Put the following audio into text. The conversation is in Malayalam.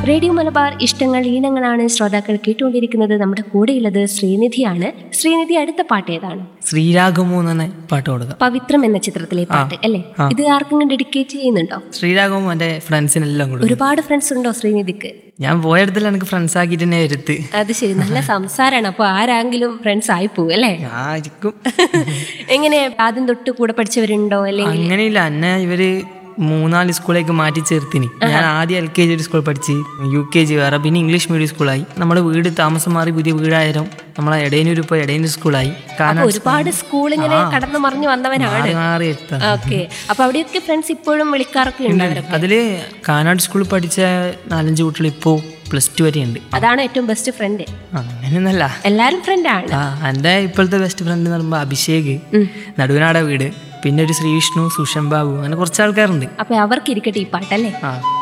റേഡിയോ മലബാർ ഇഷ്ടങ്ങൾ ഈണങ്ങളാണ് ശ്രോതാക്കൾ കേട്ടുകൊണ്ടിരിക്കുന്നത് നമ്മുടെ കൂടെയുള്ളത് ശ്രീനിധിയാണ് ശ്രീനിധി അടുത്ത പാട്ട് ഏതാണ് ശ്രീരാഗമോ എന്ന് പറഞ്ഞ പാട്ട് കൊടുക്കുക പവിത്രം എന്ന ചിത്രത്തിലെ പാട്ട് അല്ലേ ഇത് ആർക്കെങ്കിലും ഡെഡിക്കേറ്റ് ചെയ്യുന്നുണ്ടോ ശ്രീരാഗവും എൻ്റെ ഫ്രണ്ട്സിനെല്ലാം കൊടുക്കും ഒരുപാട് ഫ്രണ്ട്സ് ഉണ്ടോ ശ്രീനിധിക്ക് ഞാൻ പോയടത്തിൽ എനിക്ക് ഫ്രണ്ട്സ് ആക്കിയിട്ട് തന്നെ വരുത്ത് അത് ശരി നല്ല സംസാരമാണ് അപ്പൊ ആരാങ്കിലും ഫ്രണ്ട്സ് ആയി പോകും അല്ലേ ആയിരിക്കും എങ്ങനെ ആദ്യം തൊട്ട് കൂടെ പഠിച്ചവരുണ്ടോ അല്ലെങ്കിൽ അങ്ങനെയില്ല എന്നെ ഇവര് മൂന്നാല് സ്കൂളിലേക്ക് മാറ്റി ചേർത്തിന് ഞാൻ ആദ്യം എൽ കെ ജി ഒരു സ്കൂൾ പഠിച്ച് യു കെ ജി വേറെ പിന്നെ ഇംഗ്ലീഷ് മീഡിയം സ്കൂളായി നമ്മുടെ വീട് താമസം മാറി പുതിയ വീടായാലും നമ്മളെ എടയനൂർ ഇപ്പോൾ എടയനൂർ സ്കൂളായി കാരണം ഒരുപാട് സ്കൂൾ ഇങ്ങനെ കടന്നു മറിഞ്ഞു വന്നവനാണ് മാറി മാറി എത്താം ഓക്കെ അപ്പൊ അവിടെയൊക്കെ ഫ്രണ്ട്സ് ഇപ്പോഴും വിളിക്കാറൊക്കെ ഉണ്ട് അവരൊക്കെ അതില് കാനാട് സ്കൂളിൽ പഠിച്ച നാലഞ്ച് കുട്ടികൾ ഇപ്പോൾ പ്ലസ് ടു വരെ ഉണ്ട് അതാണ് ഏറ്റവും ബെസ്റ്റ് ഫ്രണ്ട് അങ്ങനെയൊന്നല്ല എല്ലാരും ഫ്രണ്ടാണ് ആ എൻ്റെ ഇപ്പോഴത്തെ ബെസ്റ്റ് ഫ്രണ്ട് എന്ന് പറയുമ്പോൾ അഭിഷേക് നടുവനാട വീട് പിന്നെ ഒരു ശ്രീവിഷ്ണു സുഷൻ ബാബു അങ്ങനെ കുറച്ച് ആൾക്കാരുണ്ട് അപ്പൊ അവർക്ക് ഇരിക്കട്ടെ ഈ പാട്ടല്ലേ ആ